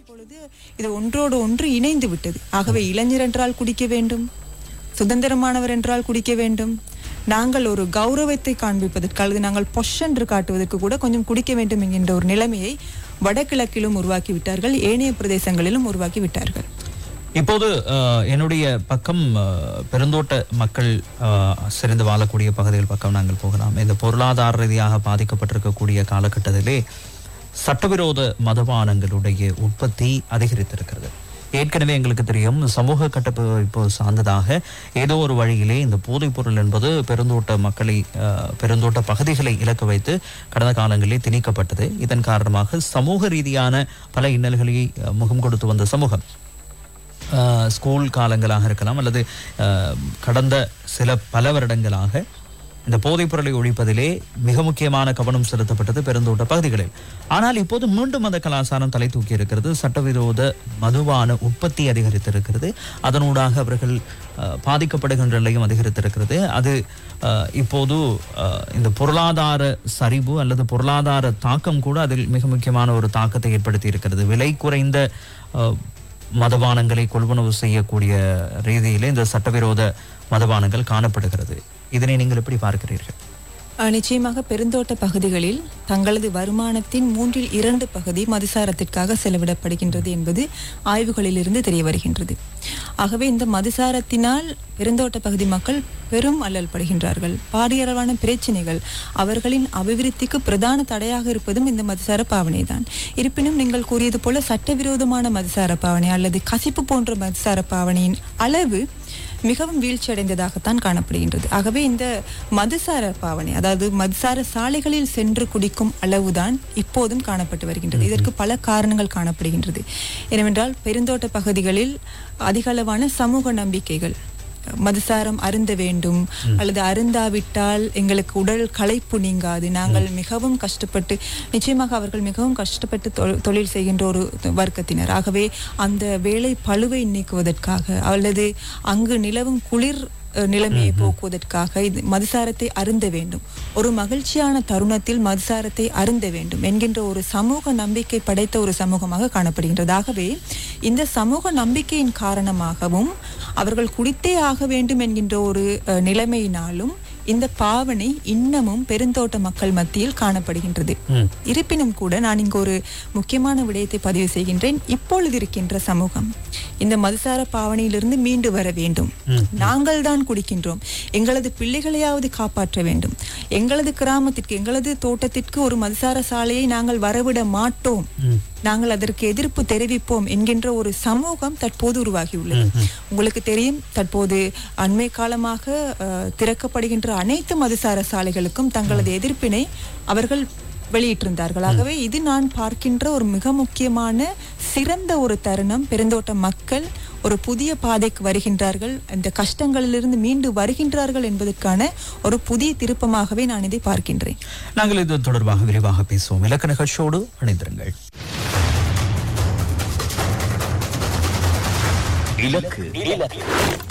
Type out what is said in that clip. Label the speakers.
Speaker 1: இப்பொழுது இது ஒன்றோடு ஒன்று இணைந்து விட்டது ஆகவே இளைஞர் என்றால் குடிக்க வேண்டும் சுதந்திரமானவர் என்றால் குடிக்க வேண்டும் நாங்கள் ஒரு கௌரவத்தை காண்பிப்பதற்கு அல்லது நாங்கள் பொஷ் என்று காட்டுவதற்கு கூட கொஞ்சம் குடிக்க வேண்டும் என்கின்ற ஒரு நிலைமையை வடகிழக்கிலும் உருவாக்கி விட்டார்கள் ஏனைய பிரதேசங்களிலும் உருவாக்கி விட்டார்கள்
Speaker 2: இப்போது அஹ், என்னுடைய பக்கம் அஹ், பெருந்தோட்ட மக்கள் அஹ், சிறந்து வாழக்கூடிய பகுதிகள் பக்கம் நாங்கள் போகலாம் இந்த பொருளாதார ரீதியாக பாதிக்கப்பட்டிருக்கக்கூடிய காலகட்டத்திலே சட்டவிரோத மதுபானங்களுடைய உற்பத்தி அதிகரித்திருக்கிறது ஏற்கனவே எங்களுக்கு தெரியும் சமூக கட்டமைப்பு சார்ந்ததாக ஏதோ ஒரு வழியிலே இந்த போதைப் பொருள் என்பது பெருந்தோட்ட மக்களை அஹ், பெருந்தோட்ட பகுதிகளை இலக்கு வைத்து கடந்த காலங்களிலே திணிக்கப்பட்டது இதன் காரணமாக சமூக ரீதியான பல இன்னல்களை அஹ், முகம் கொடுத்து வந்த சமூகம் ஆஹ் ஸ்கூல் காலங்களாக இருக்கலாம் அல்லது ஆஹ் கடந்த சில பல வருடங்களாக இந்த போதைப் பொருளை ஒழிப்பதிலே மிக முக்கியமான கவனம் செலுத்தப்பட்டது பெருந்தோட்ட பகுதிகளில் ஆனால் இப்போது மீண்டும் அந்த கலாச்சாரம் தலை தூக்கி இருக்கிறது சட்டவிரோத மதுபான உற்பத்தி அதிகரித்திருக்கிறது அதனூடாக அவர்கள் ஆஹ், பாதிக்கப்படுகின்ற நிலையும் அதிகரித்திருக்கிறது அது ஆஹ், இப்போது ஆஹ், இந்த பொருளாதார சரிவு அல்லது பொருளாதார தாக்கம் கூட அதில் மிக முக்கியமான ஒரு தாக்கத்தை ஏற்படுத்தி இருக்கிறது விலை குறைந்த ஆஹ், மதபானங்களை கொள்வனவு செய்யக்கூடிய ரீதியிலே இந்த சட்டவிரோத மதபானங்கள் காணப்படுகிறது இதனை நீங்கள் எப்படி பார்க்கிறீர்கள்
Speaker 1: அஹ் நிச்சயமாக பெருந்தோட்ட பகுதிகளில் தங்களது வருமானத்தின் மூன்றில் இரண்டு பகுதி மதுசாரத்திற்காக செலவிடப்படுகின்றது என்பது ஆய்வுகளிலிருந்து தெரிய வருகின்றது ஆகவே இந்த மதுசாரத்தினால் பெருந்தோட்ட பகுதி மக்கள் பெரும் அல்லல் படுகின்றார்கள் பாரியளவான பிரச்சனைகள் அவர்களின் அபிவிருத்திக்கு பிரதான தடையாக இருப்பதும் இந்த மதுசார பாவனை தான் இருப்பினும் நீங்கள் கூறியது போல சட்டவிரோதமான மதுசார பாவனை அல்லது கசிப்பு போன்ற மதுசார பாவனையின் அளவு மிகவும் வீழ்ச்சி அடைந்ததாகத்தான் காணப்படுகின்றது ஆகவே இந்த மதுசார பாவனை அதாவது மதுசார சாலைகளில் சென்று குடிக்கும் அளவுதான் இப்போதும் காணப்பட்டு வருகின்றது இதற்கு பல காரணங்கள் காணப்படுகின்றது ஏனென்றால் பெருந்தோட்ட பகுதிகளில் அதிகளவான சமூக நம்பிக்கைகள் மதுசாரம் அருந்த வேண்டும் அல்லது அருந்தாவிட்டால் எங்களுக்கு உடல் களைப்பு நீங்காது நாங்கள் மிகவும் கஷ்டப்பட்டு நிச்சயமாக அவர்கள் மிகவும் கஷ்டப்பட்டு தொ- தொழில் செய்கின்ற ஒரு வர்க்கத்தினர் ஆகவே அந்த வேலை பழுவை நீக்குவதற்காக அல்லது அங்கு நிலவும் குளிர் அஹ், நிலைமையை போக்குவதற்காக இது மதுசாரத்தை அருந்த வேண்டும் ஒரு மகிழ்ச்சியான தருணத்தில் மதுசாரத்தை அருந்த வேண்டும் என்கின்ற ஒரு சமூக நம்பிக்கை படைத்த ஒரு சமூகமாக காணப்படுகின்றது ஆகவே இந்த சமூக நம்பிக்கையின் காரணமாகவும் அவர்கள் குடித்தே ஆக வேண்டும் என்கின்ற ஒரு அஹ், நிலைமையினாலும் இந்த பாவனை இன்னமும் பெருந்தோட்ட மக்கள் மத்தியில் காணப்படுகின்றது
Speaker 2: ம்.
Speaker 1: இருப்பினும் கூட நான் இங்கு ஒரு முக்கியமான விடயத்தை பதிவு செய்கின்றேன் இப்பொழுது இருக்கின்ற சமூகம் இந்த மதுசார பாவனையிலிருந்து மீண்டு வர வேண்டும் நாங்கள் தான் குடிக்கின்றோம் எங்களது பிள்ளைகளையாவது காப்பாற்ற வேண்டும் எங்களது கிராமத்திற்கு எங்களது தோட்டத்திற்கு ஒரு மதுசார சாலையை நாங்கள் வரவிட மாட்டோம் நாங்கள் அதற்கு எதிர்ப்பு தெரிவிப்போம் என்கின்ற ஒரு சமூகம் தற்போது உருவாகியுள்ளது உங்களுக்கு தெரியும் தற்போது அண்மை காலமாக அஹ், திறக்கப்படுகின்ற அனைத்து மதுசார சாலைகளுக்கும் தங்களது எதிர்ப்பினை அவர்கள் வெளியிட்டிருந்தார்கள் ஆகவே இது நான் பார்க்கின்ற ஒரு மிக முக்கியமான சிறந்த ஒரு தருணம் பெருந்தோட்ட மக்கள் ஒரு புதிய பாதைக்கு வருகின்றார்கள் இந்த கஷ்டங்களிலிருந்து மீண்டு வருகின்றார்கள் என்பதற்கான ஒரு புதிய திருப்பமாகவே நான் இதை பார்க்கின்றேன்
Speaker 2: நாங்கள் இது தொடர்பாக விரிவாக பேசுவோம் இலக்க நிகழ்ச்சியோடு இணைந்திருங்கள்
Speaker 3: இலக்கு